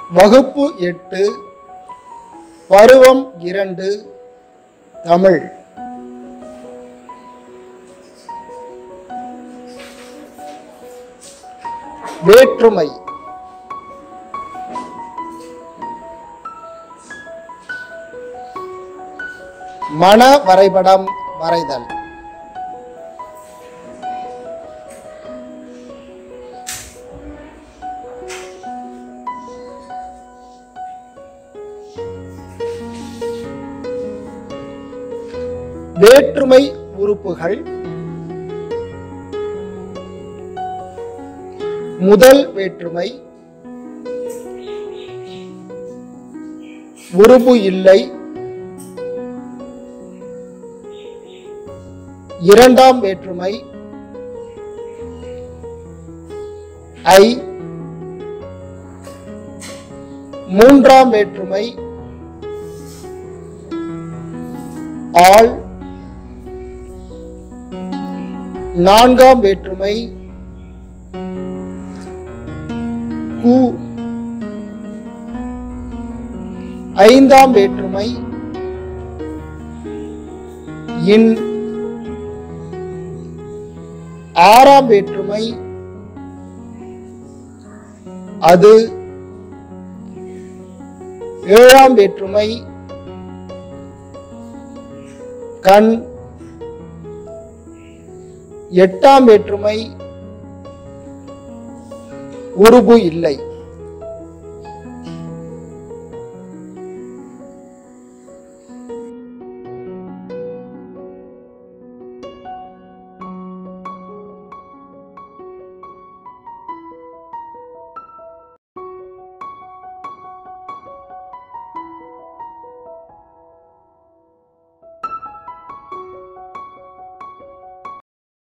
வகுப்பு எட்டு பருவம் இரண்டு தமிழ் வேற்றுமை மன வரைபடம் வரைதல் வேற்றுமை உறுப்புகள் முதல் வேற்றுமை உருபு இல்லை இரண்டாம் வேற்றுமை ஐ மூன்றாம் வேற்றுமை ஆள் நான்காம் வேற்றுமை கு ஐந்தாம் வேற்றுமை இன் ஆறாம் வேற்றுமை அது ஏழாம் வேற்றுமை கண் எட்டாம் வேற்றுமை உருபு இல்லை